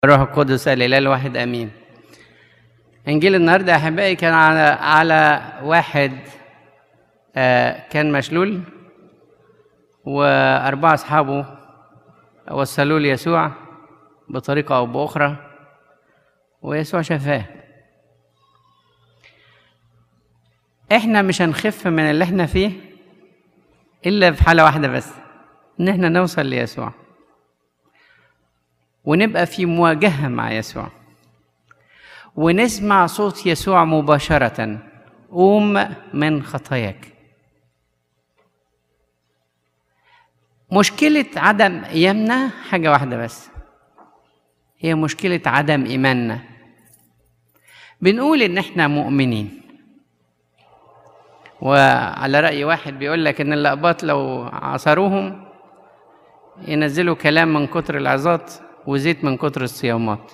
الروح القدس الاله الواحد امين انجيل النهارده يا احبائي كان على على واحد آه، كان مشلول واربعه اصحابه وصلوه ليسوع بطريقه او باخرى ويسوع شفاه احنا مش هنخف من اللي احنا فيه الا في حاله واحده بس ان احنا نوصل ليسوع ونبقى في مواجهه مع يسوع ونسمع صوت يسوع مباشره قوم من خطاياك مشكله عدم ايامنا حاجه واحده بس هي مشكله عدم ايماننا بنقول ان احنا مؤمنين وعلى رأي واحد بيقول لك إن الأقباط لو عصروهم ينزلوا كلام من كتر العظات وزيت من كتر الصيامات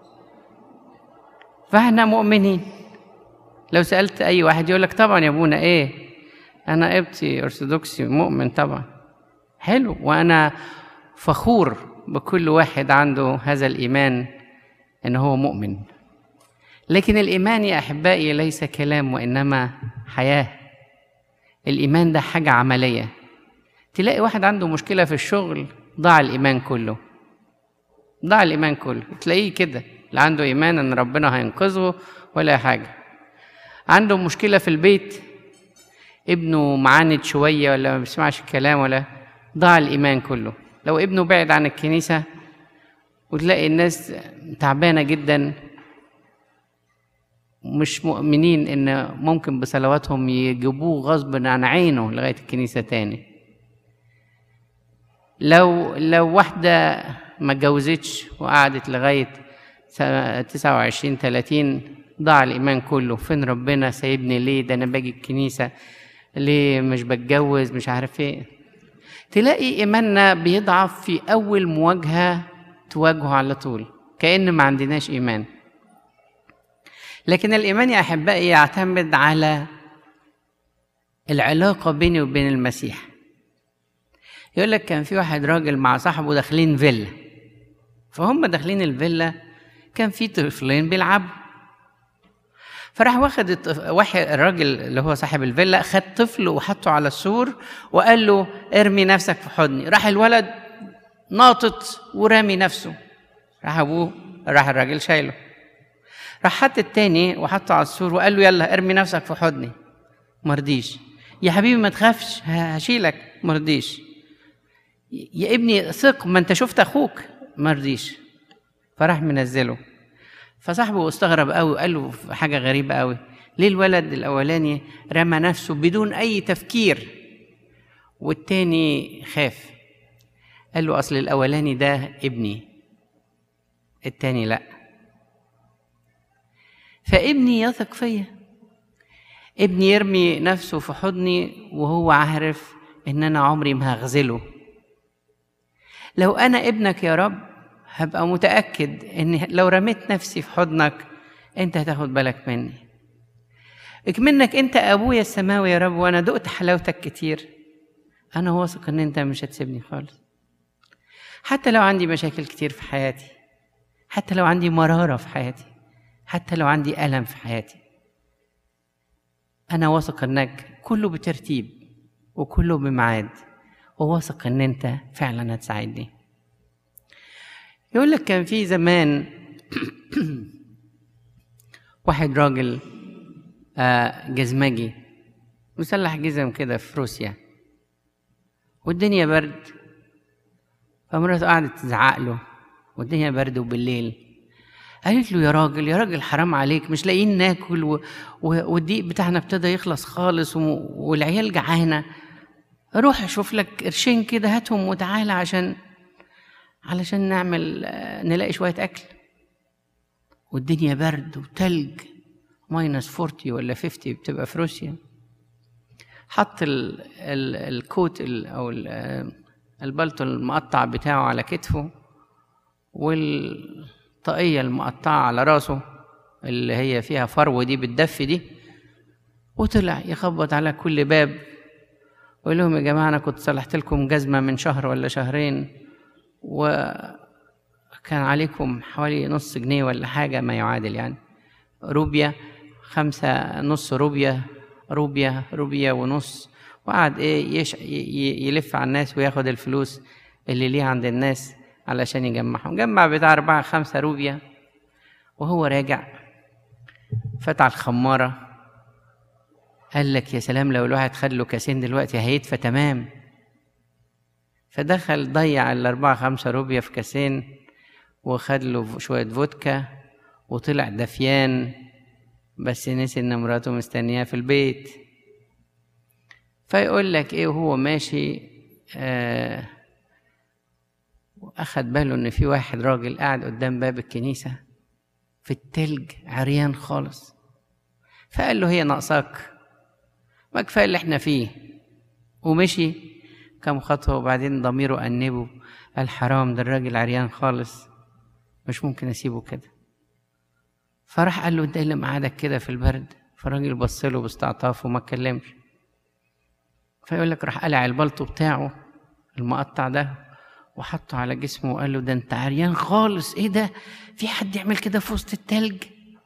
فاحنا مؤمنين لو سألت أي واحد يقول لك طبعا يا أبونا إيه أنا قبطي أرثوذكسي مؤمن طبعا حلو وأنا فخور بكل واحد عنده هذا الإيمان إن هو مؤمن لكن الإيمان يا أحبائي ليس كلام وإنما حياة الإيمان ده حاجة عملية تلاقي واحد عنده مشكلة في الشغل ضاع الإيمان كله ضاع الإيمان كله تلاقيه كده لا عنده إيمان إن ربنا هينقذه ولا حاجة عنده مشكلة في البيت ابنه معاند شوية ولا ما بيسمعش الكلام ولا ضاع الإيمان كله لو ابنه بعد عن الكنيسة وتلاقي الناس تعبانة جدا مش مؤمنين ان ممكن بصلواتهم يجيبوه غصب عن عينه لغايه الكنيسه تاني لو لو واحده ما اتجوزتش وقعدت لغايه تسعة وعشرين تلاتين ضاع الإيمان كله فين ربنا سايبني ليه ده أنا باجي الكنيسة ليه مش بتجوز مش عارف ايه تلاقي إيماننا بيضعف في أول مواجهة تواجهه على طول كأن ما عندناش إيمان لكن الإيمان يا أحبائي يعتمد على العلاقة بيني وبين المسيح يقول لك كان في واحد راجل مع صاحبه داخلين فيلا فهم داخلين الفيلا كان في طفلين بيلعبوا فراح واخد الطف... واحد الراجل اللي هو صاحب الفيلا خد طفل وحطه على السور وقال له ارمي نفسك في حضني راح الولد ناطط ورامي نفسه راح ابوه راح الراجل شايله راح حط التاني وحطه على السور وقال له يلا ارمي نفسك في حضني مرضيش يا حبيبي ما تخافش هشيلك مرضيش يا ابني ثق ما انت شفت اخوك مرضيش فراح منزله فصاحبه استغرب قوي وقال له حاجه غريبه قوي ليه الولد الاولاني رمى نفسه بدون اي تفكير والتاني خاف قال له اصل الاولاني ده ابني التاني لا فابني يثق فيا ابني يرمي نفسه في حضني وهو عارف ان انا عمري ما هغزله لو انا ابنك يا رب هبقى متاكد ان لو رميت نفسي في حضنك انت هتاخد بالك مني اكمنك انت ابويا السماوي يا رب وانا دقت حلاوتك كتير انا واثق ان انت مش هتسيبني خالص حتى لو عندي مشاكل كتير في حياتي حتى لو عندي مراره في حياتي حتى لو عندي ألم في حياتي أنا واثق إنك كله بترتيب وكله بميعاد وواثق إن أنت فعلا هتساعدني يقول لك كان في زمان واحد راجل جزمجي مسلح جزم كده في روسيا والدنيا برد فمراته قعدت تزعق له والدنيا برد وبالليل قالت له يا راجل يا راجل حرام عليك مش لاقيين ناكل و... و... والدقيق بتاعنا ابتدى يخلص خالص و... والعيال جعانه روح اشوف لك قرشين كده هاتهم وتعالى عشان علشان نعمل نلاقي شويه اكل والدنيا برد وتلج ماينس 40 ولا 50 بتبقى في روسيا حط ال... ال... الكوت ال... او ال... البلطو المقطع بتاعه على كتفه وال الطاقية المقطعة على راسه اللي هي فيها فرو دي بالدف دي وطلع يخبط على كل باب ويقول لهم يا جماعة أنا كنت صلحت لكم جزمة من شهر ولا شهرين و كان عليكم حوالي نص جنيه ولا حاجة ما يعادل يعني روبيا خمسة نص روبيا روبيا روبيا ونص وقعد ايه يش يلف على الناس وياخد الفلوس اللي ليه عند الناس علشان يجمعهم جمع بتاع أربعة خمسة روبيا وهو راجع فتح الخمارة قال لك يا سلام لو الواحد خد له كاسين دلوقتي هيدفى تمام فدخل ضيع الأربعة خمسة روبيا في كاسين وخد له شوية فودكا وطلع دفيان بس نسي إن مراته مستنياه في البيت فيقول لك إيه وهو ماشي آه وأخد باله إن في واحد راجل قاعد قدام باب الكنيسة في التلج عريان خالص فقال له هي ناقصاك ما كفاية اللي احنا فيه ومشي كم خطوة وبعدين ضميره أنبه قال حرام ده الراجل عريان خالص مش ممكن أسيبه كده فراح قال له انت ايه اللي مقعدك كده في البرد فالراجل بص له باستعطاف وما اتكلمش فيقول لك راح قلع البلطو بتاعه المقطع ده وحطه على جسمه وقال له ده انت عريان خالص ايه ده في حد يعمل كده في وسط التلج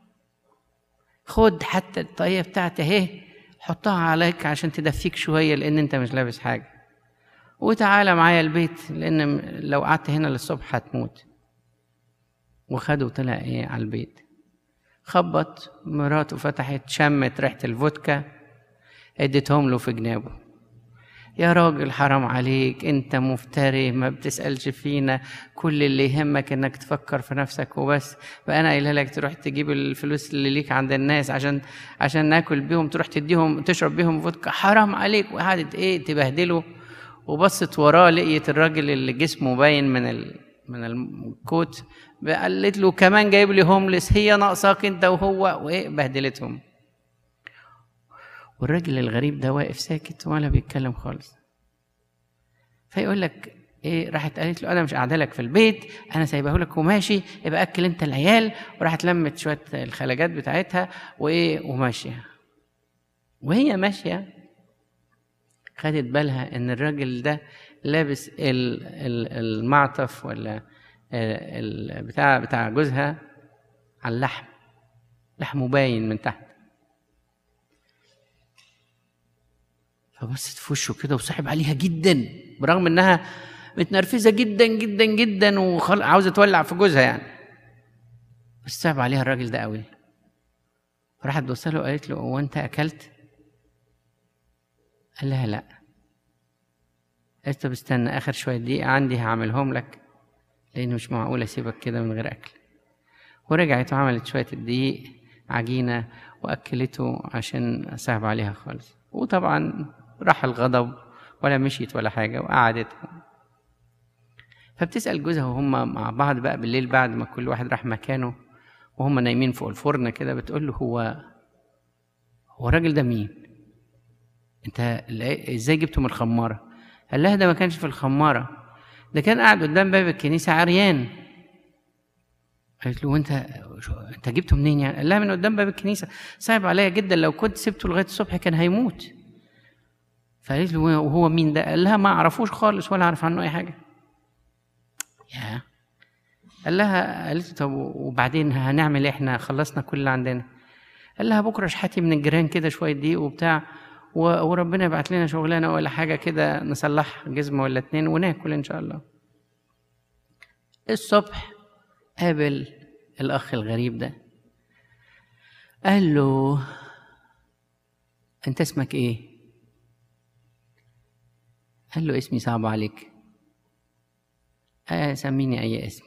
خد حتى الطاقية بتاعتي اهي حطها عليك عشان تدفيك شوية لأن أنت مش لابس حاجة وتعالى معايا البيت لأن لو قعدت هنا للصبح هتموت وخده وطلع إيه على البيت خبط مراته فتحت شمت ريحة الفودكا اديتهم له في جنابه يا راجل حرام عليك انت مفتري ما بتسألش فينا كل اللي يهمك انك تفكر في نفسك وبس بقى انا قايلها لك تروح تجيب الفلوس اللي ليك عند الناس عشان عشان ناكل بيهم تروح تديهم تشرب بيهم فودكا حرام عليك وقعدت ايه تبهدله وبصت وراه لقيت الراجل اللي جسمه باين من ال... من الكوت قالت له كمان جايب لي هوملس هي ناقصاك انت وهو وايه بهدلتهم والراجل الغريب ده واقف ساكت ولا بيتكلم خالص فيقول لك ايه راحت قالت له انا مش قاعده لك في البيت انا سايبه لك وماشي يبقى اكل انت العيال وراحت لمت شويه الخلاجات بتاعتها وايه وماشيه وهي ماشيه خدت بالها ان الراجل ده لابس المعطف ولا بتاع بتاع جوزها على اللحم لحمه باين من تحت فبصت في وشه كده وصعب عليها جدا برغم انها متنرفزه جدا جدا جدا وعاوزه تولع في جوزها يعني بس صعب عليها الراجل ده قوي راحت تبص له وقالت له هو انت اكلت قال لها لا قالت طب استنى اخر شويه دقيقه عندي هعملهم لك لان مش معقول اسيبك كده من غير اكل ورجعت وعملت شويه الدقيق عجينه واكلته عشان صعب عليها خالص وطبعا راح الغضب ولا مشيت ولا حاجة وقعدت فبتسأل جوزها وهم مع بعض بقى بالليل بعد ما كل واحد راح مكانه وهم نايمين فوق الفرن كده بتقول له هو هو الراجل ده مين؟ انت ازاي جبته من الخمارة؟ قال لها ده ما كانش في الخمارة ده كان قاعد قدام باب الكنيسة عريان قالت له وانت انت جبته منين يعني؟ قال لها من قدام باب الكنيسة صعب عليا جدا لو كنت سبته لغاية الصبح كان هيموت فقالت له وهو مين ده؟ قال لها ما اعرفوش خالص ولا اعرف عنه اي حاجه. يا قال لها قالت له طب وبعدين هنعمل ايه احنا خلصنا كل اللي عندنا. قال لها بكره اشحتي من الجيران كده شويه دقيق وبتاع وربنا يبعت لنا شغلانه ولا حاجه كده نصلح جزمه ولا اتنين وناكل ان شاء الله. الصبح قابل الاخ الغريب ده قال له انت اسمك ايه؟ قال له اسمي صعب عليك سميني أي اسم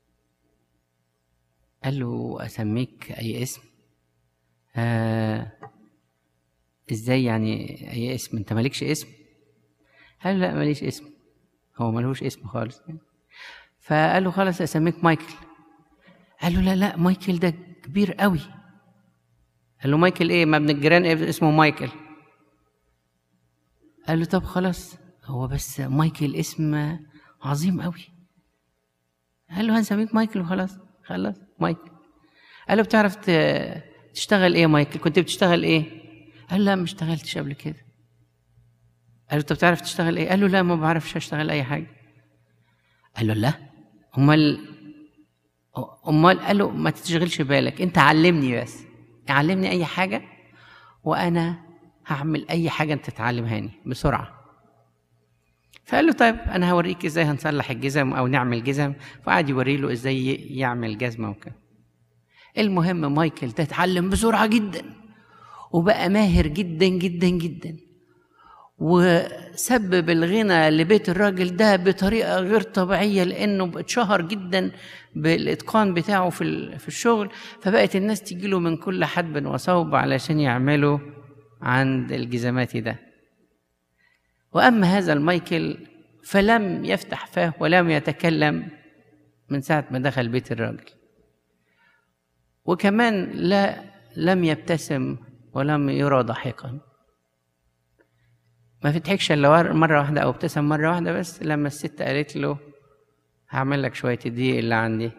قال له أسميك أي اسم آه إزاي يعني أي اسم أنت مالكش اسم قال له لا ماليش اسم هو ملهوش اسم خالص فقال له خلاص أسميك مايكل قال له لا لا مايكل ده كبير قوي قال له مايكل ايه ما ابن الجيران اسمه مايكل قال له طب خلاص هو بس مايكل اسم عظيم قوي قال له هنسميك مايكل وخلاص خلاص مايكل قال له بتعرف تشتغل ايه مايكل كنت بتشتغل ايه قال لا ما اشتغلتش قبل كده قال له طب بتعرف تشتغل ايه قال له لا ما بعرفش اشتغل اي حاجه قال له لا امال امال قال له ما تشغلش بالك انت علمني بس علمني اي حاجه وانا هعمل اي حاجه انت تعلمهاني بسرعه فقال له طيب انا هوريك ازاي هنصلح الجزم او نعمل جزم فقعد يوري له ازاي يعمل جزمه وكده المهم مايكل ده اتعلم بسرعه جدا وبقى ماهر جدا جدا جدا وسبب الغنى لبيت الراجل ده بطريقه غير طبيعيه لانه اتشهر جدا بالاتقان بتاعه في في الشغل فبقت الناس تجي له من كل حدب وصوب علشان يعملوا عند الجزماتي ده واما هذا المايكل فلم يفتح فاه ولم يتكلم من ساعه ما دخل بيت الراجل وكمان لا لم يبتسم ولم يرى ضاحكا ما فتحكش الا مره واحده او ابتسم مره واحده بس لما الست قالت له هعمل لك شويه الدقيق اللي عندي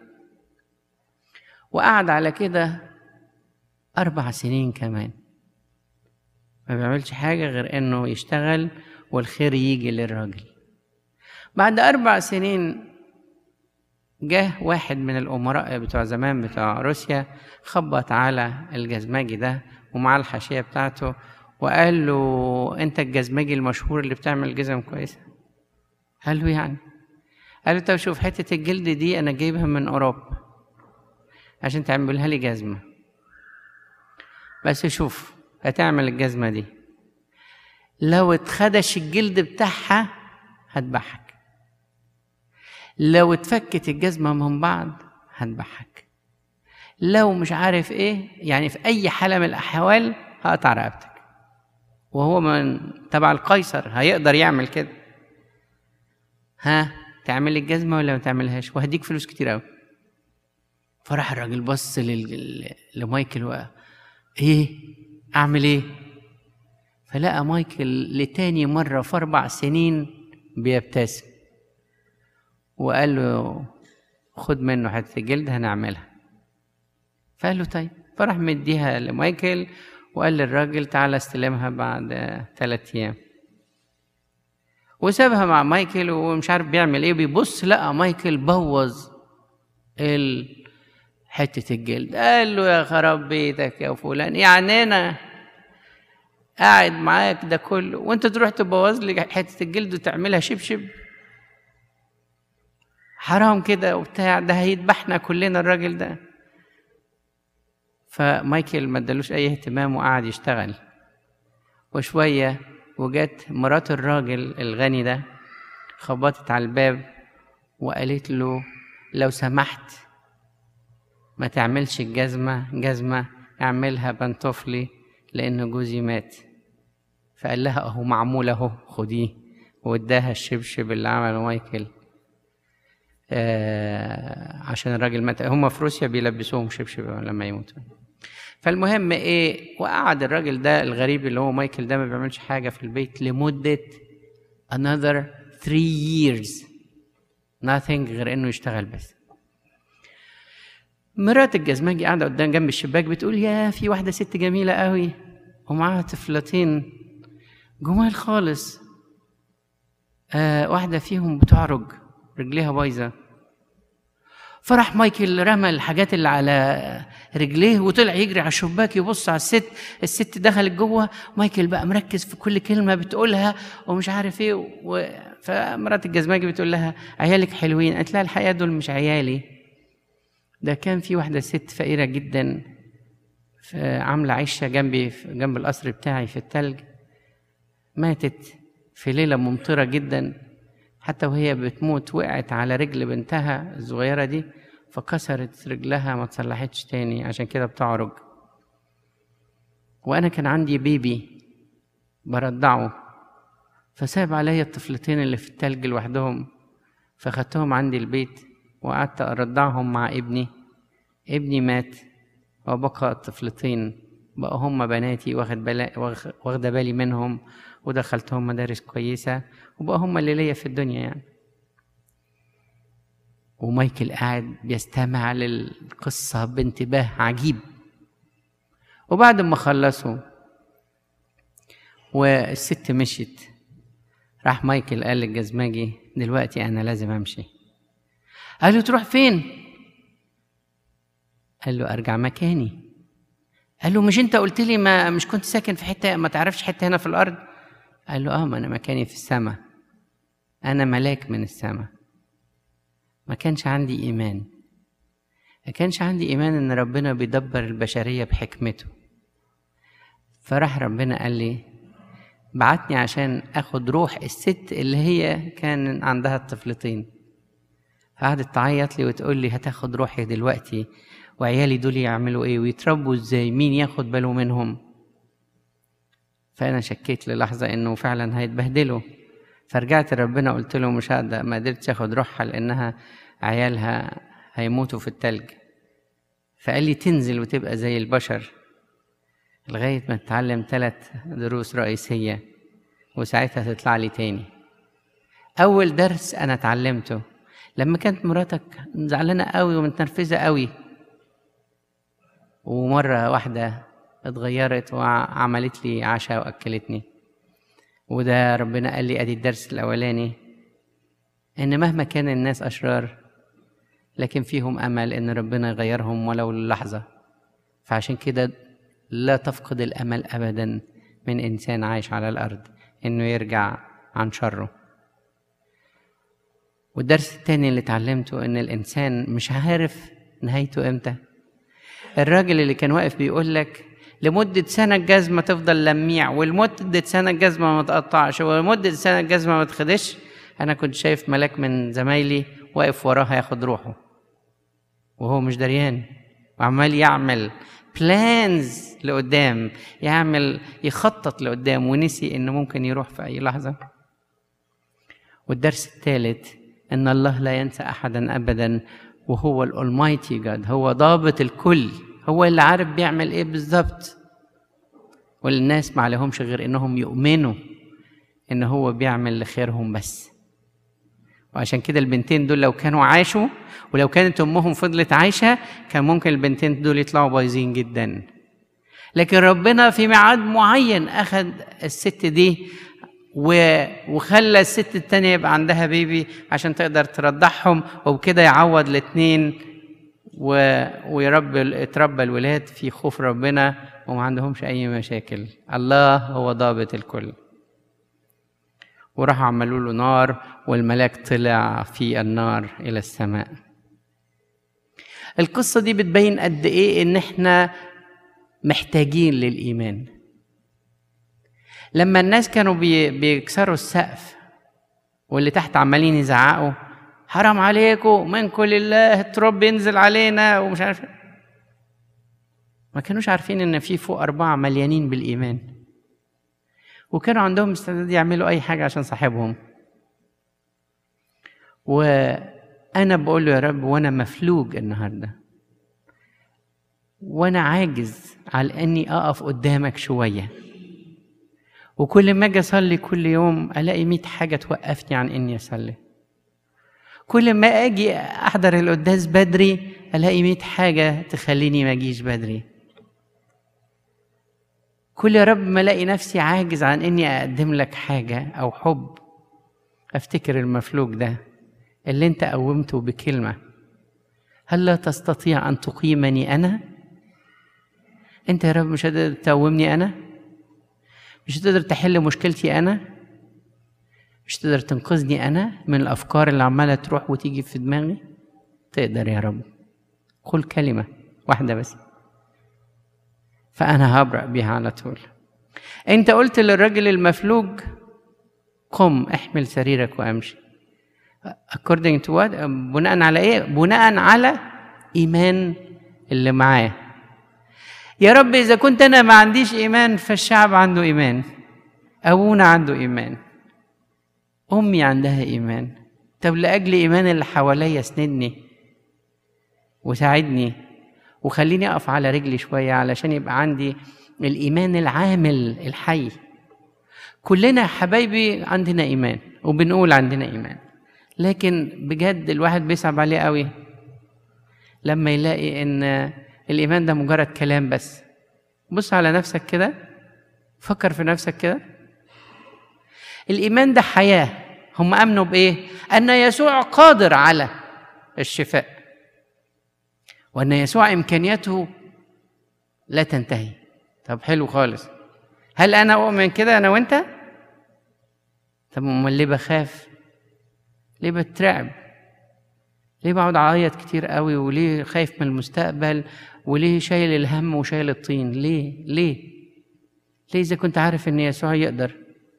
وقعد على كده اربع سنين كمان ما بيعملش حاجه غير انه يشتغل والخير يجي للراجل بعد اربع سنين جه واحد من الامراء بتوع زمان بتوع روسيا خبط على الجزماجي ده ومعاه الحاشيه بتاعته وقال له انت الجزماجي المشهور اللي بتعمل جزم كويسه قال له يعني قال له طب شوف حته الجلد دي انا جايبها من اوروبا عشان تعملها لي جزمه بس شوف هتعمل الجزمه دي لو اتخدش الجلد بتاعها هتضحك لو اتفكت الجزمة من بعض هتضحك لو مش عارف ايه يعني في اي حالة من الاحوال هقطع رقبتك وهو من تبع القيصر هيقدر يعمل كده ها تعمل الجزمة ولا ما تعملهاش وهديك فلوس كتير قوي فراح الراجل بص لل... لمايكل و... ايه اعمل ايه فلقى مايكل لتاني مرة في أربع سنين بيبتسم وقال له خد منه حتة جلد هنعملها فقال له طيب فراح مديها لمايكل وقال للراجل تعالى استلمها بعد ثلاثة أيام وسابها مع مايكل ومش عارف بيعمل ايه بيبص لقى مايكل بوظ ال حتة الجلد قال له يا خراب بيتك يا فلان يعني انا قاعد معاك ده كله وانت تروح تبوظ لي حته الجلد وتعملها شبشب حرام كده وبتاع ده هيذبحنا كلنا الراجل ده فمايكل ما ادالوش اي اهتمام وقعد يشتغل وشويه وجت مرات الراجل الغني ده خبطت على الباب وقالت له لو سمحت ما تعملش الجزمة جزمة اعملها بنطفلي لأن جوزي مات فقال لها اهو معمول اهو خديه واداها الشبشب اللي عمله مايكل آه عشان الراجل مات هم في روسيا بيلبسوهم شبشب لما يموتوا فالمهم ايه وقعد الراجل ده الغريب اللي هو مايكل ده ما بيعملش حاجه في البيت لمده another three years nothing غير انه يشتغل بس مرات الجزماجي قاعده قدام جنب الشباك بتقول يا في واحده ست جميله قوي ومعاها طفلتين جمال خالص آه واحدة فيهم بتعرج رجليها بايظة فراح مايكل رمى الحاجات اللي على رجليه وطلع يجري على الشباك يبص على الست الست دخلت جوه مايكل بقى مركز في كل كلمة بتقولها ومش عارف ايه و... فمرات الجزماجي بتقول لها عيالك حلوين قالت لها الحقيقة دول مش عيالي ده كان في واحدة ست فقيرة جدا عاملة عشة جنبي جنب القصر بتاعي في التلج ماتت في ليلة ممطرة جدا حتى وهي بتموت وقعت على رجل بنتها الصغيرة دي فكسرت رجلها ما تصلحتش تاني عشان كده بتعرج وأنا كان عندي بيبي برضعه فساب عليا الطفلتين اللي في التلج لوحدهم فخدتهم عندي البيت وقعدت أرضعهم مع ابني ابني مات وبقى الطفلتين بقى هم بناتي واخد بلا واخده بالي منهم ودخلتهم مدارس كويسة وبقى هم اللي ليا في الدنيا يعني ومايكل قاعد بيستمع للقصة بانتباه عجيب وبعد ما خلصوا والست مشيت راح مايكل قال للجزماجي دلوقتي أنا لازم أمشي قال له تروح فين؟ قال له ارجع مكاني قال له مش انت قلت لي ما مش كنت ساكن في حته ما تعرفش حته هنا في الارض قال له اه ما انا مكاني في السماء انا ملاك من السماء ما كانش عندي ايمان ما كانش عندي ايمان ان ربنا بيدبر البشريه بحكمته فراح ربنا قال لي بعتني عشان اخد روح الست اللي هي كان عندها الطفلتين فقعدت تعيط لي وتقول لي هتاخد روحي دلوقتي وعيالي دول يعملوا ايه ويتربوا ازاي مين ياخد باله منهم فانا شكيت للحظه انه فعلا هيتبهدلوا فرجعت لربنا قلت له مش هقدر ما قدرتش اخد روحها لانها عيالها هيموتوا في التلج فقال لي تنزل وتبقى زي البشر لغاية ما تتعلم ثلاث دروس رئيسية وساعتها تطلع لي تاني أول درس أنا اتعلمته لما كانت مراتك زعلانة قوي ومتنرفزة قوي ومرة واحدة اتغيرت وعملت لي عشاء وأكلتني وده ربنا قال لي أدي الدرس الأولاني إن مهما كان الناس أشرار لكن فيهم أمل إن ربنا يغيرهم ولو للحظة فعشان كده لا تفقد الأمل أبدا من إنسان عايش على الأرض إنه يرجع عن شره والدرس التاني اللي اتعلمته إن الإنسان مش عارف نهايته إمتى الراجل اللي كان واقف بيقول لك لمدة سنة الجزمة تفضل لميع ولمدة سنة الجزمة ما تقطعش ولمدة سنة الجزمة ما تخدش أنا كنت شايف ملاك من زمايلي واقف وراها ياخد روحه وهو مش دريان وعمال يعمل بلانز لقدام يعمل يخطط لقدام ونسي انه ممكن يروح في اي لحظه والدرس الثالث ان الله لا ينسى احدا ابدا وهو الاولمايتي جاد هو ضابط الكل هو اللي عارف بيعمل ايه بالظبط والناس ما عليهمش غير انهم يؤمنوا ان هو بيعمل لخيرهم بس وعشان كده البنتين دول لو كانوا عاشوا ولو كانت امهم فضلت عايشه كان ممكن البنتين دول يطلعوا بايظين جدا لكن ربنا في ميعاد معين اخذ الست دي وخلى الست التانية يبقى عندها بيبي عشان تقدر ترضعهم وبكده يعوض الاتنين و... ويربي يتربى الولاد في خوف ربنا وما عندهمش اي مشاكل الله هو ضابط الكل وراحوا عملوا له نار والملاك طلع في النار الى السماء القصه دي بتبين قد ايه ان احنا محتاجين للايمان لما الناس كانوا بي بيكسروا السقف واللي تحت عمالين يزعقوا حرام عليكم منكم لله التراب بينزل علينا ومش عارف ما كانوش عارفين ان في فوق أربعة مليانين بالإيمان وكانوا عندهم استعداد يعملوا أي حاجة عشان صاحبهم وأنا بقول له يا رب وأنا مفلوج النهاردة وأنا عاجز على إني أقف قدامك شوية وكل ما أجي أصلي كل يوم ألاقي ميت حاجة توقفني عن إني أصلي كل ما أجي أحضر القداس بدري ألاقي ميت حاجة تخليني ما أجيش بدري كل يا رب ما الاقي نفسي عاجز عن اني اقدم لك حاجه او حب افتكر المفلوج ده اللي انت قومته بكلمه هل لا تستطيع ان تقيمني انا انت يا رب مش قادر تقومني انا مش هتقدر تحل مشكلتي انا مش تقدر تنقذني انا من الافكار اللي عماله تروح وتيجي في دماغي تقدر يا رب قل كلمه واحده بس فأنا هبرأ بيها على طول أنت قلت للراجل المفلوج قم احمل سريرك وامشي according to what بناء على ايه بناء على ايمان اللي معاه يا رب اذا كنت انا ما عنديش ايمان فالشعب عنده ايمان ابونا عنده ايمان امي عندها ايمان طب لاجل ايمان اللي حواليا اسندني وساعدني وخليني اقف على رجلي شويه علشان يبقى عندي الايمان العامل الحي كلنا حبايبي عندنا ايمان وبنقول عندنا ايمان لكن بجد الواحد بيصعب عليه قوي لما يلاقي ان الايمان ده مجرد كلام بس بص على نفسك كده فكر في نفسك كده الايمان ده حياه هم امنوا بايه ان يسوع قادر على الشفاء وان يسوع امكانياته لا تنتهي طب حلو خالص هل انا اؤمن كده انا وانت طب امال ليه بخاف ليه بترعب ليه بقعد اعيط كتير قوي وليه خايف من المستقبل وليه شايل الهم وشايل الطين ليه ليه ليه اذا كنت عارف ان يسوع يقدر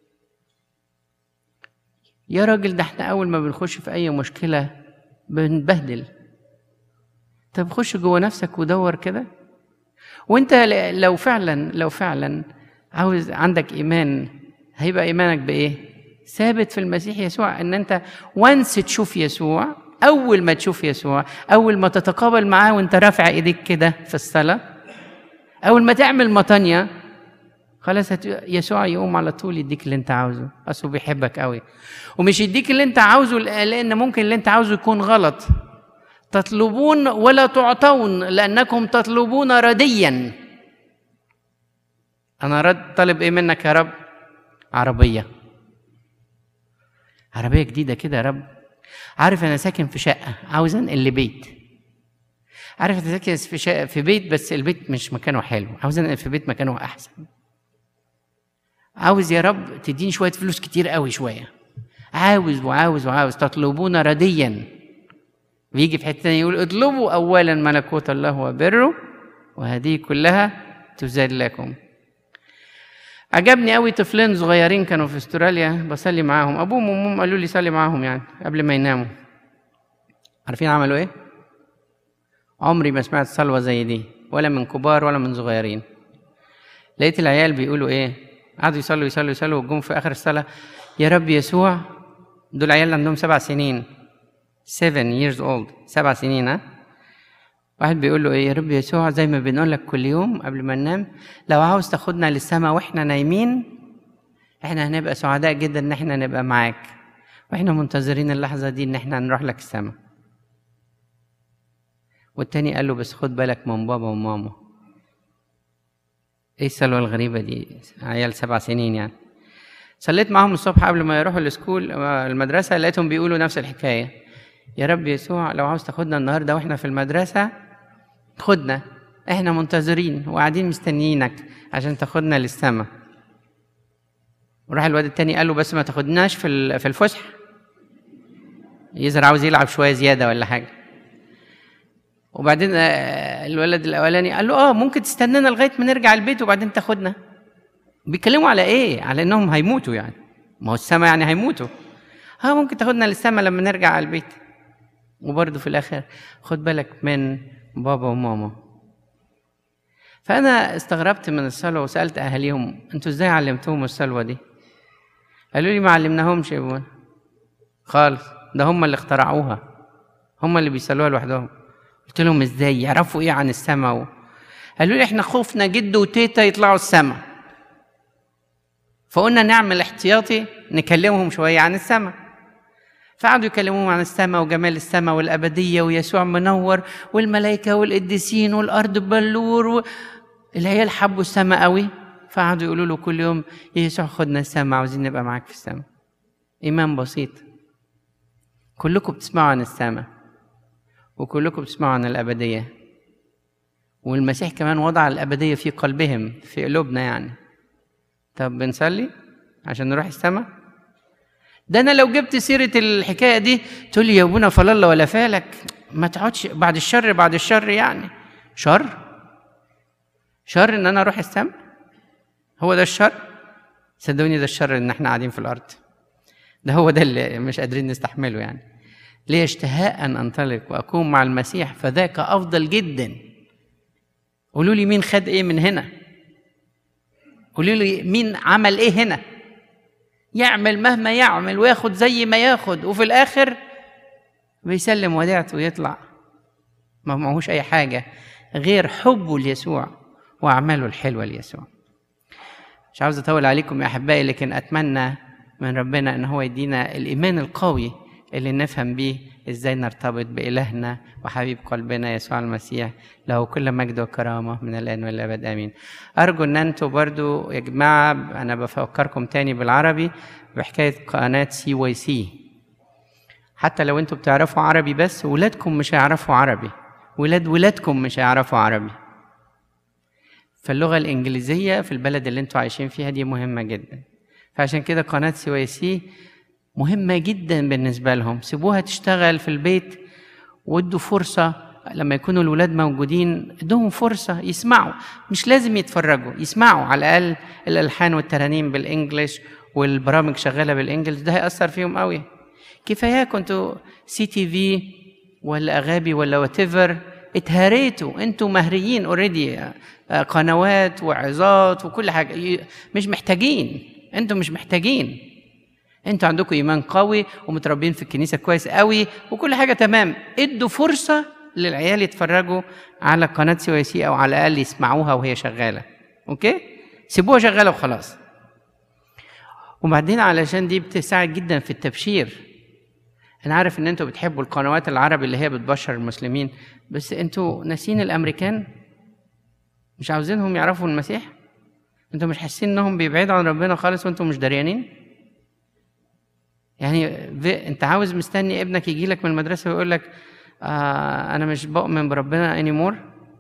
يا راجل ده احنا اول ما بنخش في اي مشكله بنبهدل طب خش جوه نفسك ودور كده وانت لو فعلا لو فعلا عاوز عندك ايمان هيبقى ايمانك بايه ثابت في المسيح يسوع ان انت وانس تشوف يسوع اول ما تشوف يسوع اول ما تتقابل معاه وانت رافع ايديك كده في الصلاه اول ما تعمل مطانيه خلاص هت... يسوع يقوم على طول يديك اللي انت عاوزه اصله بيحبك قوي ومش يديك اللي انت عاوزه لان ممكن اللي انت عاوزه يكون غلط تطلبون ولا تعطون لانكم تطلبون رديا انا رد طالب ايه منك يا رب عربيه عربيه جديده كده يا رب عارف انا ساكن في شقه عاوز انقل لبيت عارف انا ساكن في شقه في بيت بس البيت مش مكانه حلو عاوز انقل في بيت مكانه احسن عاوز يا رب تديني شويه فلوس كتير قوي شويه عاوز وعاوز وعاوز تطلبون رديا بيجي في حته يقول اطلبوا اولا ملكوت الله وبره وهذه كلها تزاد لكم عجبني قوي طفلين صغيرين كانوا في استراليا بصلي معاهم ابوهم وامهم قالوا لي صلي معاهم يعني قبل ما يناموا عارفين عملوا ايه عمري ما سمعت صلوه زي دي ولا من كبار ولا من صغيرين لقيت العيال بيقولوا ايه قعدوا يصلوا يصلوا يصلوا وجم في اخر الصلاه يا رب يسوع دول عيال عندهم سبع سنين 7 years old سبع سنين ها واحد بيقول له ايه يا رب يسوع زي ما بنقول لك كل يوم قبل ما ننام لو عاوز تاخدنا للسماء واحنا نايمين احنا هنبقى سعداء جدا ان احنا نبقى معاك واحنا منتظرين اللحظه دي ان احنا نروح لك السماء والتاني قال له بس خد بالك من بابا وماما ايه السلوى الغريبه دي عيال سبع سنين يعني صليت معاهم الصبح قبل ما يروحوا السكول المدرسه لقيتهم بيقولوا نفس الحكايه يا رب يسوع لو عاوز تاخدنا النهارده واحنا في المدرسه خدنا احنا منتظرين وقاعدين مستنيينك عشان تاخدنا للسما وراح الواد التاني قال له بس ما تاخدناش في في الفسحه يظهر عاوز يلعب شويه زياده ولا حاجه وبعدين الولد الاولاني قال له اه ممكن تستنانا لغايه ما نرجع البيت وبعدين تاخدنا بيتكلموا على ايه على انهم هيموتوا يعني ما هو السما يعني هيموتوا ها ممكن تاخدنا للسما لما نرجع على البيت وبرضه في الاخر خد بالك من بابا وماما فانا استغربت من الصلوه وسالت اهاليهم انتوا ازاي علمتوهم الصلوه دي قالوا لي ما علمناهمش يا ابونا خالص ده هم اللي اخترعوها هم اللي بيصلوها لوحدهم قلت لهم ازاي يعرفوا ايه عن السماء و... قالوا لي احنا خوفنا جد وتيتا يطلعوا السماء فقلنا نعمل احتياطي نكلمهم شويه عن السماء فقعدوا يكلموهم عن السماء وجمال السماء والأبدية ويسوع منور والملائكة والقديسين والأرض بلور و... العيال حبوا السماء قوي فقعدوا يقولوا له كل يوم يا يسوع خدنا السماء عاوزين نبقى معاك في السماء إيمان بسيط كلكم بتسمعوا عن السماء وكلكم بتسمعوا عن الأبدية والمسيح كمان وضع الأبدية في قلبهم في قلوبنا يعني طب بنصلي عشان نروح السماء ده انا لو جبت سيره الحكايه دي تقول لي يا ابونا فلله ولا فالك ما تقعدش بعد الشر بعد الشر يعني شر شر ان انا اروح السماء هو ده الشر صدقوني ده الشر ان احنا قاعدين في الارض ده هو ده اللي مش قادرين نستحمله يعني لي اشتهاء ان انطلق واكون مع المسيح فذاك افضل جدا قولوا لي مين خد ايه من هنا قولوا لي مين عمل ايه هنا يعمل مهما يعمل وياخد زي ما ياخد وفي الاخر بيسلم وديعته ويطلع ما معهوش اي حاجه غير حبه ليسوع واعماله الحلوه ليسوع مش عاوز اطول عليكم يا احبائي لكن اتمنى من ربنا ان هو يدينا الايمان القوي اللي نفهم بيه ازاي نرتبط بالهنا وحبيب قلبنا يسوع المسيح له كل مجد وكرامه من الان والابد امين ارجو ان انتوا برضو يا جماعه انا بفكركم تاني بالعربي بحكايه قناه سي واي سي حتى لو انتوا بتعرفوا عربي بس ولادكم مش هيعرفوا عربي ولاد ولادكم مش هيعرفوا عربي فاللغة الإنجليزية في البلد اللي انتوا عايشين فيها دي مهمة جدا فعشان كده قناة سي واي سي مهمة جدا بالنسبة لهم سيبوها تشتغل في البيت وادوا فرصة لما يكونوا الولاد موجودين ادوهم فرصة يسمعوا مش لازم يتفرجوا يسمعوا على الأقل الألحان والترانيم بالإنجليش والبرامج شغالة بالإنجليش ده هيأثر فيهم قوي كفاية كنتوا سي تي في ولا أغابي ولا وات اتهريتوا انتوا مهريين اوريدي قنوات وعظات وكل حاجة مش محتاجين انتوا مش محتاجين انتوا عندكم ايمان قوي ومتربيين في الكنيسه كويس قوي وكل حاجه تمام ادوا فرصه للعيال يتفرجوا على قناه سي واي سي او على الاقل يسمعوها وهي شغاله اوكي سيبوها شغاله وخلاص وبعدين علشان دي بتساعد جدا في التبشير انا عارف ان انتوا بتحبوا القنوات العربي اللي هي بتبشر المسلمين بس انتوا ناسين الامريكان مش عاوزينهم يعرفوا المسيح انتوا مش حاسين انهم بيبعدوا عن ربنا خالص وانتوا مش دريانين يعني انت عاوز مستني ابنك يجي لك من المدرسه ويقول لك آه انا مش بؤمن بربنا اني مور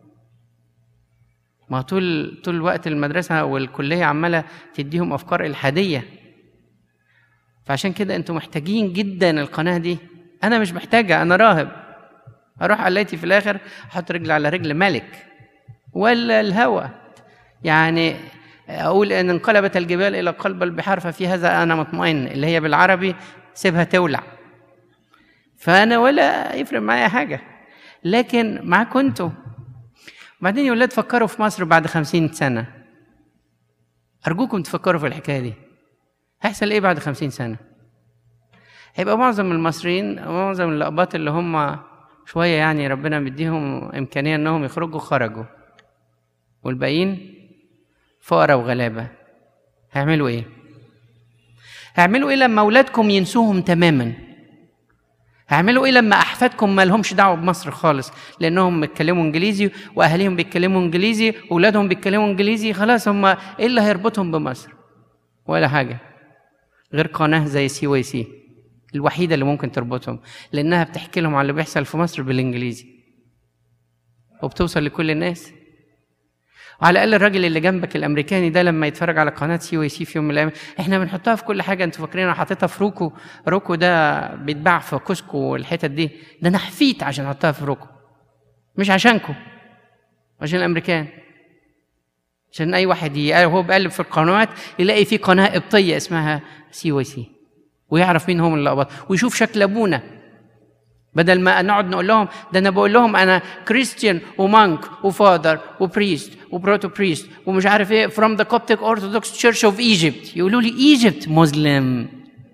ما طول طول الوقت المدرسه والكليه عماله تديهم افكار الحاديه فعشان كده انتوا محتاجين جدا القناه دي انا مش محتاجه انا راهب اروح قليتي في الاخر احط رجل على رجل ملك ولا الهوى يعني اقول ان انقلبت الجبال الى قلب البحار ففي هذا انا مطمئن اللي هي بالعربي سيبها تولع فانا ولا يفرق معايا حاجه لكن معاكم انتوا بعدين يا ولاد فكروا في مصر بعد خمسين سنة أرجوكم تفكروا في الحكاية دي هيحصل إيه بعد خمسين سنة هيبقى معظم المصريين معظم الأقباط اللي هم شوية يعني ربنا مديهم إمكانية إنهم يخرجوا خرجوا والباقيين فقراء وغلابة هيعملوا إيه؟ هيعملوا إيه لما أولادكم ينسوهم تماما؟ هيعملوا إيه لما أحفادكم ما لهمش دعوة بمصر خالص لأنهم بيتكلموا إنجليزي وأهاليهم بيتكلموا إنجليزي وأولادهم بيتكلموا إنجليزي خلاص هم إيه اللي هيربطهم بمصر؟ ولا حاجة غير قناة زي سي واي سي الوحيدة اللي ممكن تربطهم لأنها بتحكي لهم على اللي بيحصل في مصر بالإنجليزي وبتوصل لكل الناس وعلى الاقل الراجل اللي جنبك الامريكاني ده لما يتفرج على قناه سي واي سي في يوم من الايام احنا بنحطها في كل حاجه انتوا فاكرين انا حاططها في روكو روكو ده بيتباع في كوسكو والحتت دي ده انا حفيت عشان احطها في روكو مش عشانكم عشان الامريكان عشان اي واحد وهو بيقلب في القنوات يلاقي في قناه قبطيه اسمها سي واي سي ويعرف مين هم اللي ويشوف شكل ابونا بدل ما نقعد نقول لهم ده انا بقول لهم انا كريستيان ومانك وفادر وبريست وبروتو بريست ومش عارف ايه from the Coptic Orthodox Church of Egypt يقولوا لي ايجيبت مسلم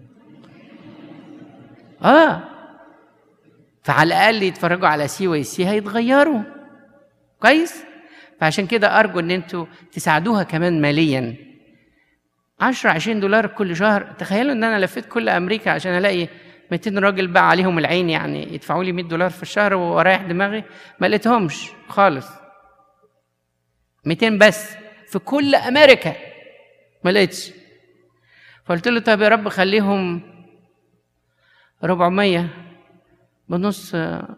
اه فعلى الاقل يتفرجوا على سي واي سي هيتغيروا كويس فعشان كده ارجو ان انتوا تساعدوها كمان ماليا 10 20 دولار كل شهر تخيلوا ان انا لفيت كل امريكا عشان الاقي 200 راجل بقى عليهم العين يعني يدفعوا لي 100 دولار في الشهر ورايح دماغي ما لقيتهمش خالص 200 بس في كل امريكا ما لقيتش فقلت له طب يا رب خليهم 400 بنص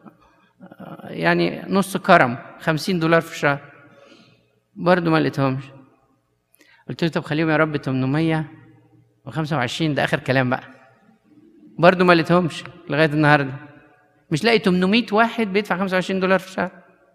يعني نص كرم 50 دولار في الشهر برضه ما لقيتهمش قلت له طب خليهم يا رب 825 ده اخر كلام بقى برضه ما لقيتهمش لغايه النهارده مش لاقي 800 واحد بيدفع 25 دولار في الشهر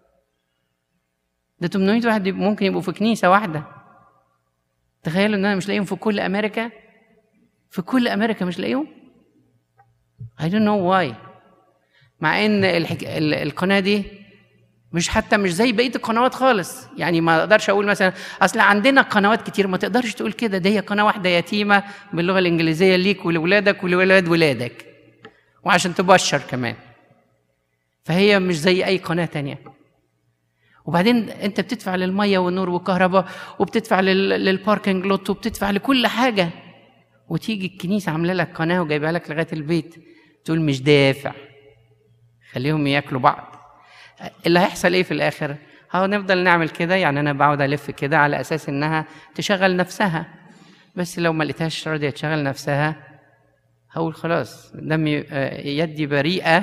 ده 800 واحد ممكن يبقوا في كنيسه واحده تخيلوا ان انا مش لاقيهم في كل امريكا في كل امريكا مش لاقيهم I don't know why مع ان الحك... القناه دي مش حتى مش زي بقيه القنوات خالص يعني ما اقدرش اقول مثلا اصل عندنا قنوات كتير ما تقدرش تقول كده دي هي قناه واحده يتيمه باللغه الانجليزيه ليك ولولادك ولولاد ولادك وعشان تبشر كمان فهي مش زي اي قناه تانية وبعدين انت بتدفع للميه والنور والكهرباء وبتدفع للباركنج لوت وبتدفع لكل حاجه وتيجي الكنيسه عامله لك قناه وجايبها لك لغايه البيت تقول مش دافع خليهم ياكلوا بعض اللي هيحصل ايه في الاخر هنفضل نعمل كده يعني انا بقعد الف كده على اساس انها تشغل نفسها بس لو ما لقيتهاش راضيه تشغل نفسها هقول خلاص دمي يدي بريئه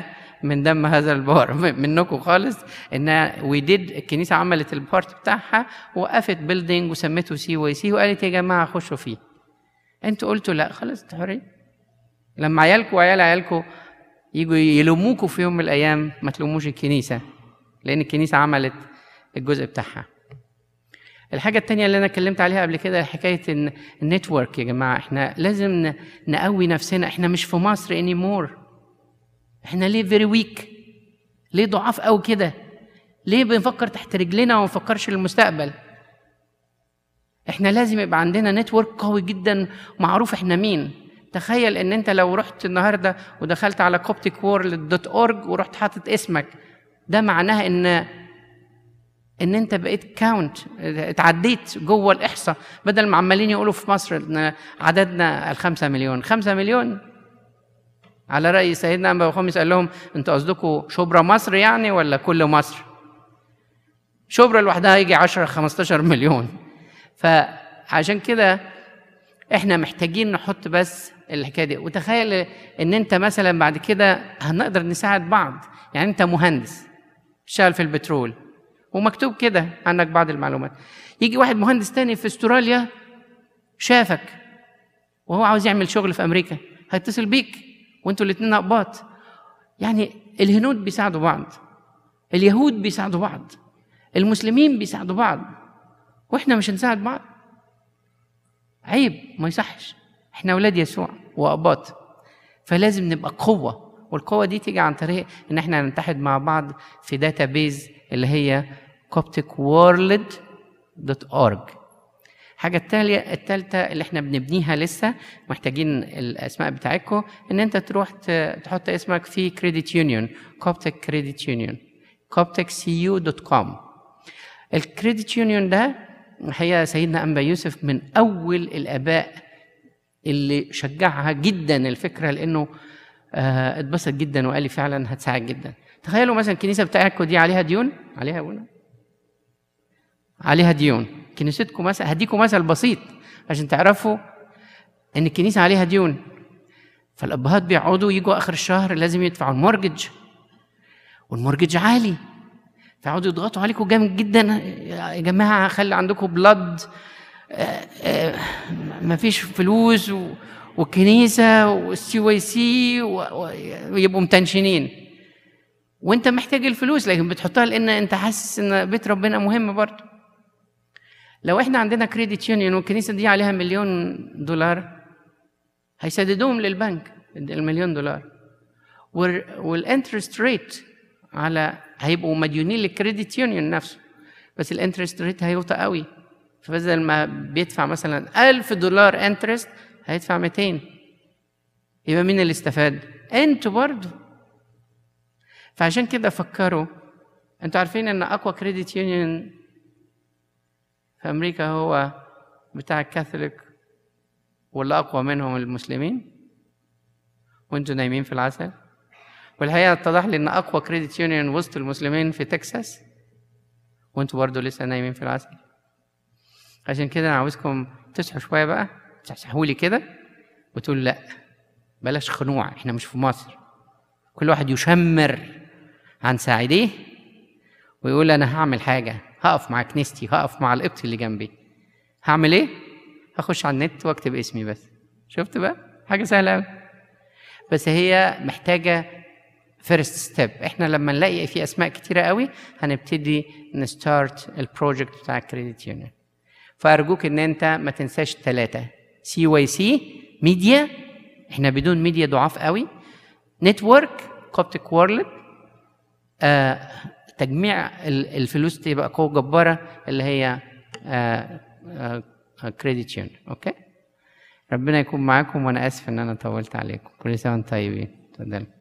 من دم هذا البار منكم خالص ان ويديد الكنيسه عملت البارت بتاعها وقفت بيلدينج وسمته سي واي سي وقالت يا جماعه خشوا فيه انتوا قلتوا لا خلاص انتوا حرين لما عيالكم وعيال عيالكم يجوا يلوموكوا في يوم من الايام ما تلوموش الكنيسه لان الكنيسه عملت الجزء بتاعها الحاجة التانية اللي أنا اتكلمت عليها قبل كده حكاية إن النتورك يا جماعة إحنا لازم نقوي نفسنا إحنا مش في مصر anymore إحنا ليه فيري ويك ليه ضعاف قوي كده ليه بنفكر تحت رجلنا وما نفكرش للمستقبل إحنا لازم يبقى عندنا نتورك قوي جدا معروف إحنا مين تخيل ان انت لو رحت النهارده ودخلت على كوبتيك وورلد دوت اورج ورحت حاطط اسمك ده معناها ان ان انت بقيت كاونت اتعديت جوه الاحصاء بدل ما عمالين يقولوا في مصر ان عددنا الخمسة مليون خمسة مليون على رأي سيدنا أنبا خمس قال لهم انتوا قصدكم شبرا مصر يعني ولا كل مصر شبرا لوحدها يجي 10 15 مليون فعشان كده احنا محتاجين نحط بس الحكايه دي وتخيل ان انت مثلا بعد كده هنقدر نساعد بعض يعني انت مهندس بتشتغل في البترول ومكتوب كده عنك بعض المعلومات يجي واحد مهندس تاني في استراليا شافك وهو عاوز يعمل شغل في امريكا هيتصل بيك وانتوا الاثنين اقباط يعني الهنود بيساعدوا بعض اليهود بيساعدوا بعض المسلمين بيساعدوا بعض واحنا مش هنساعد بعض عيب ما يصحش احنا اولاد يسوع واباط فلازم نبقى قوه والقوه دي تيجي عن طريق ان احنا نتحد مع بعض في داتا بيز اللي هي copticworld.org الحاجة التالية التالتة اللي احنا بنبنيها لسه محتاجين الأسماء بتاعتكم إن أنت تروح تحط اسمك في كريدت يونيون كوبتك كريدت يونيون copticcu.com الكريدت يونيون ده هي سيدنا أنبا يوسف من أول الآباء اللي شجعها جدا الفكرة لأنه آه اتبسط جدا وقال لي فعلا هتساعد جدا تخيلوا مثلا الكنيسه بتاعتكم دي عليها ديون عليها ابونا عليها ديون كنيستكم مثلا هديكم مثل بسيط عشان تعرفوا ان الكنيسه عليها ديون فالابهات بيقعدوا يجوا اخر الشهر لازم يدفعوا المورجج والمورجج عالي فيقعدوا يضغطوا عليكم جامد جدا يا جماعه خلي عندكم بلد مفيش فلوس و... والكنيسه والسي واي سي ويبقوا متنشنين وانت محتاج الفلوس لكن بتحطها لان انت حاسس ان بيت ربنا مهم برضه لو احنا عندنا كريدت يونيون والكنيسه دي عليها مليون دولار هيسددوهم للبنك المليون دولار والانترست ريت على هيبقوا مديونين للكريدت يونيون نفسه بس الانترست ريت هيوطى قوي فبدل ما بيدفع مثلا ألف دولار انترست هيدفع 200 يبقى مين اللي استفاد؟ انتوا برضه فعشان كده فكروا انتوا عارفين ان اقوى كريدت يونيون في امريكا هو بتاع الكاثوليك واللي اقوى منهم المسلمين وانتوا نايمين في العسل والحقيقه اتضح لي ان اقوى كريدت يونيون وسط المسلمين في تكساس وانتوا برضه لسه نايمين في العسل عشان كده انا عاوزكم تصحوا شويه بقى تصحوا لي كده وتقول لا بلاش خنوع احنا مش في مصر كل واحد يشمر عن ساعديه ويقول انا هعمل حاجه هقف مع كنيستي هقف مع القبط اللي جنبي هعمل ايه هخش على النت واكتب اسمي بس شفت بقى حاجه سهله قوي بس هي محتاجه فيرست ستيب احنا لما نلاقي في اسماء كتيره قوي هنبتدي نستارت البروجكت بتاع الكريدت يونيون فارجوك ان انت ما تنساش ثلاثه سي واي سي ميديا احنا بدون ميديا ضعاف قوي نتورك كوبتيك وورلد آه تجميع الفلوس تبقى قوه جباره اللي هي كريدت يونيون اوكي ربنا يكون معاكم وانا اسف ان انا طولت عليكم كل سنه وانتم طيبين تفضلوا